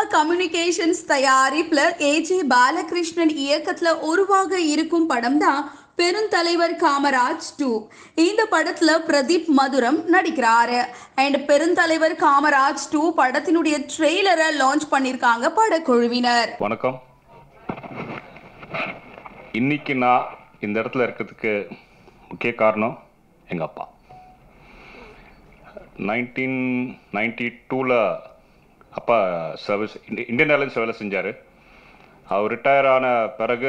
communications தயாரிப்புல AJ Balakrishnan இயக்கத்துல உருவாக இருக்கும் படம் தான் பெருந்தலைவர் காமராஜ் டூ இந்த படத்துல பிரதீப் மதுரம் நடிக்கிறாரு அண்ட் பெருந்தலைவர் காமராஜ் டூ படத்தினுடைய ட்ரெய்லரை லான்ச் பண்ணிருக்காங்க படக்குழுவினர் வணக்கம் இன்னைக்கு நான் இந்த இடத்துல இருக்கிறதுக்கு முக்கிய காரணம் எங்கள் அப்பா நைன்டீன் நைன்டி டூவில் அப்பா சர்வீஸ் இந்தியன் ஏர்லைன்ஸ் வேலை செஞ்சார் அவர் ரிட்டையர் ஆன பிறகு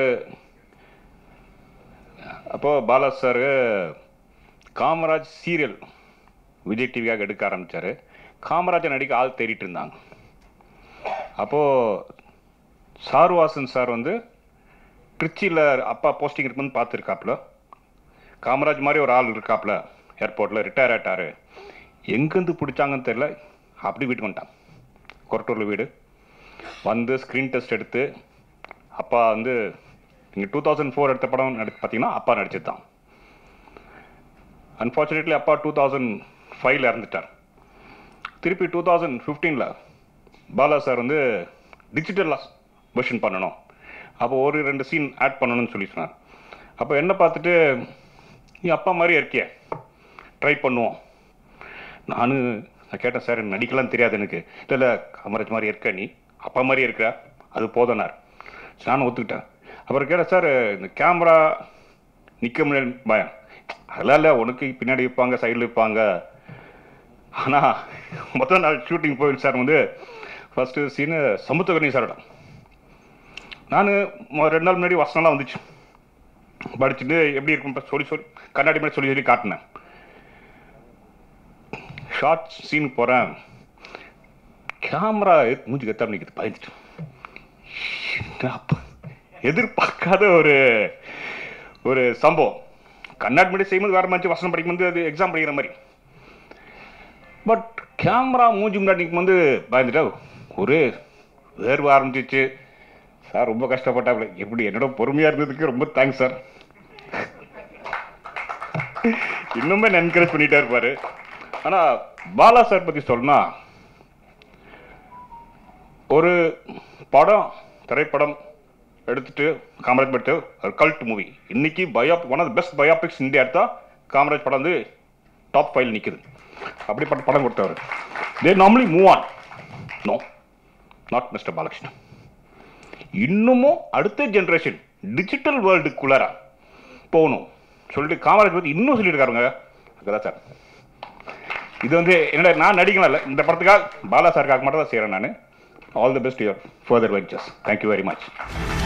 அப்போது பாலா சார் காமராஜ் சீரியல் விஜய் டிவியாக எடுக்க ஆரம்பித்தார் காமராஜை நடிக்க ஆள் தேடிட்டு இருந்தாங்க அப்போது சாருவாசன் சார் வந்து திருச்சியில் அப்பா போஸ்டிங் இருக்குன்னு பார்த்துருக்காப்புல காமராஜ் மாதிரி ஒரு ஆள் இருக்காப்புல ஏர்போர்ட்டில் ரிட்டையர் ஆயிட்டாரு எங்கேருந்து பிடிச்சாங்கன்னு தெரில அப்படி வீட்டுக்கு வந்துட்டான் கொரட்டூரில் வீடு வந்து ஸ்க்ரீன் டெஸ்ட் எடுத்து அப்பா வந்து நீங்கள் டூ தௌசண்ட் ஃபோர் எடுத்த படம் நடி பார்த்தீங்கன்னா அப்பா நடிச்சது தான் அன்ஃபார்ச்சுனேட்லி அப்பா டூ தௌசண்ட் ஃபைவ்ல இறந்துட்டார் திருப்பி டூ தௌசண்ட் ஃபிஃப்டீனில் பாலா சார் வந்து டிஜிட்டல் வெர்ஷன் பண்ணணும் அப்போ ஒரு ரெண்டு சீன் ஆட் பண்ணணும்னு சொல்லி சொன்னார் அப்போ என்ன பார்த்துட்டு நீ அப்பா மாதிரி இருக்கிய ட்ரை பண்ணுவோம் நான் நான் கேட்டேன் சார் எனக்கு நடிக்கலாம் தெரியாது எனக்கு இல்லை இல்லை காமராஜ் மாதிரி இருக்க நீ அப்பா மாதிரி இருக்கிற அது போதனார் நானும் ஒத்துக்கிட்டேன் அப்புறம் கேட்டேன் சார் இந்த கேமரா நிற்க முடியாது பயம் அதெல்லாம் இல்லை உனக்கு பின்னாடி வைப்பாங்க சைடில் வைப்பாங்க ஆனால் மொத்த நாள் ஷூட்டிங் போயிட்டு சார் வந்து ஃபஸ்ட்டு சீனு சமுத்திரகனி சாரிடம் நான் ரெண்டு நாள் முன்னாடி வசனம்லாம் வந்துச்சு படிச்சுட்டு எப்படி இருக்கும் சொல்லி சொல்லி கண்ணாடி மாதிரி சொல்லி சொல்லி காட்டினேன் ஷார்ட் சீன் போகிறேன் கேமரா மூஞ்சி கத்தாம நிற்கிது பயந்துட்டு அப்பா எதிர்பார்க்காத ஒரு ஒரு சம்பவம் கண்ணாடி முன்னாடி செய்யும்போது வேற மாதிரி வசனம் படிக்கும்போது அது எக்ஸாம் படிக்கிற மாதிரி பட் கேமரா மூஞ்சி முன்னாடி நிற்கும் வந்து பயந்துட்டா ஒரு வேர்வு ஆரம்பிச்சிச்சு சார் ரொம்ப கஷ்டப்பட்டாப்புல எப்படி என்னோட பொறுமையாக இருந்ததுக்கு ரொம்ப தேங்க்ஸ் சார் இன்னுமே என்ன என்கரேஜ் பண்ணிட்டே இருப்பாரு ஆனால் பாலா சார் பற்றி சொல்லணும்னா ஒரு படம் திரைப்படம் எடுத்துட்டு காமராஜ் எடுத்து ஒரு கல்ட் மூவி இன்னைக்கு பயோப் one of best biopics India எடுத்தா காமராஜ் படம் வந்து டாப் ஃபைல் நிற்குது அப்படிப்பட்ட படம் கொடுத்தவர் they normally move on no not mister Balakrishnan இன்னமும் அடுத்த ஜென்ரேஷன் டிஜிட்டல் வேர்ல்டுக்குள்ளார போகணும் சொல்லிட்டு காமராஜ் பற்றி இன்னும் சொல்லியிருக்காருங்க அதுதான் சார் இது வந்து என்னோட நான் நடிக்கலாம் இல்லை இந்த படத்துக்காக பாலா சாருக்காக மட்டும் தான் செய்கிறேன் நான் all the best your further ventures thank you very much